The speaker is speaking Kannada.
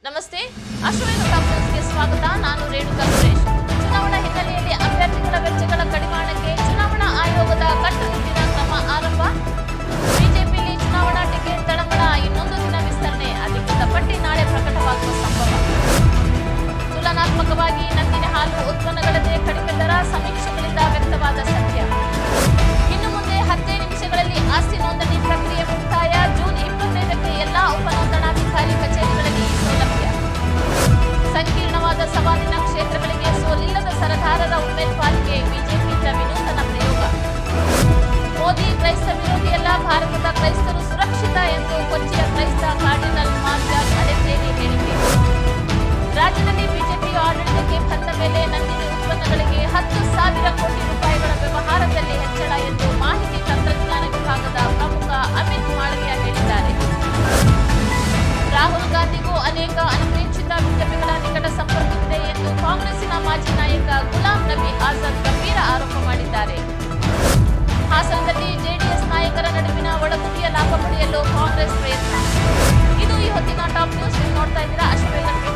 ನಮಸ್ತೆ ಅಶ್ವಮೇಧ ಕಾಂಗ್ರೆಸ್ಗೆ ಸ್ವಾಗತ ನಾನು ರೇಣುಕಾ ಸುರೇಶ್ ಚುನಾವಣಾ ಹಿನ್ನೆಲೆಯಲ್ಲಿ ಅಭ್ಯರ್ಥಿಗಳ ವೆಚ್ಚಗಳ ಕಡಿವಾಣಕ್ಕೆ ಚುನಾವಣಾ ಆಯೋಗದ ಕಟ್ಟುನಿಟ್ಟಿನ ಕ್ರಮ ಆರಂಭ ಬಿಜೆಪಿಯಲ್ಲಿ ಚುನಾವಣಾ ಟಿಕೆಟ್ ತಳಮಳ ಇನ್ನೊಂದು ದಿನ ವಿಸ್ತರಣೆ ಅಧಿಕೃತ ಪಟ್ಟಿ ನಾಳೆ ಪ್ರಕಟವಾಗುವ ಸಂಭವ ತುಲನಾತ್ಮಕವಾಗಿ ನಂದಿನ ಹಾಲು ಉತ್ಪನ್ನಗಳದೇ ಕಡಿಮೆ ದರ ಸಮೀಕ್ಷೆಗಳಿಂದ ವ್ಯಕ್ತವಾದ ಸತ್ಯ ಇನ್ನು ಮುಂದೆ ಹತ್ತೇ ನಿಮಿಷಗಳಲ್ಲಿ ಆಸ್ತಿ ನೋಂದಣಿ ಪ್ರಕ್ರಿಯೆ ಮುಕ್ತಾಯ ಜೂನ್ ಇಪ್ಪತ್ತೈದಕ್ಕೆ ಎಲ್ಲಾ ಉಪನೋಂದಣಾಧಿಕಾರಿ ಕಚೇರಿಗಳಲ್ಲಿ ಈ ಸೌಲಭ್ಯ ಸಂಕೀರ್ಣವಾದ ಸವಾಲಿನ ಕ್ಷೇತ್ರಗಳಿಗೆ ಸೋಲಿಲ್ಲದ ಸರದಾರರ ಉಮೇದುವಾರಿಕೆ ಬಿಜೆಪಿಯಿಂದ ವಿನೂತನ ಪ್ರಯೋಗ ಮೋದಿ ಕ್ರೈಸ್ತ ವಿರೋಧಿಯಲ್ಲ ಭಾರತದ ಕ್ರೈಸ್ತರು ಸುರಕ್ಷಿತ ಎಂದು ಕೊಚ್ಚಿಯ ಕ್ರೈಸ್ತ ಕಾರ್ಡಿನಲ್ ಮಾರ್ಜಾಕ್ ಅಡೆತೇರಿ ಹೇಳಿಕೆ ರಾಜ್ಯದಲ್ಲಿ ಬಿಜೆಪಿ ಆಡಳಿತಕ್ಕೆ ಬಂದ ಮೇಲೆ ನಂದಿನಿ ಉತ್ಪನ್ನಗಳಿಗೆ ಹತ್ತು ಸಾವಿರ ಕೋಟಿ ರೂಪಾಯಿಗಳ ವ್ಯವಹಾರದಲ್ಲಿ ಹೆಚ್ಚಳ ಎಂದು ಮಾಹಿತಿ ತಂತ್ರಜ್ಞಾನ ವಿಭಾಗದ ಪ್ರಮುಖ ಅಮಿತ್ ಮಾಳವಿಯ ಹೇಳಿದ್ದಾರೆ ರಾಹುಲ್ ಗಾಂಧಿಗೂ ಅನೇಕ ಅನಿರೀಕ್ಷಿತ ವಿದ್ಯಮಿಗಳ ನಿಕಟ ಸಂಪರ್ಕವಿದೆ ಎಂದು ಕಾಂಗ್ರೆಸ್ಸಿನ ಮಾಜಿ ನಾಯಕ ಗುಲಾಂ ನಬಿ ಆಜಾದ್ ಗಂಭೀರ ಆರೋಪ ಮಾಡಿದ್ದಾರೆ ಹಾಸನದಲ್ಲಿ ಜೆಡಿಎಸ್ ನಾಯಕರ ನಡುವಿನ ಒಳಗುದಿಯ ಲಾಭ ಪಡೆಯಲು ಕಾಂಗ್ರೆಸ್ ಪ್ರಯತ್ನ ಇದು ಈ ಹೊತ್ತಿನ ಟಾಪ್ ನ್ಯೂಸ್ ನೀವು ನೋಡ್ತಾ ಇದ್ದೀರಾ ಅಶ್ವೇಗನ್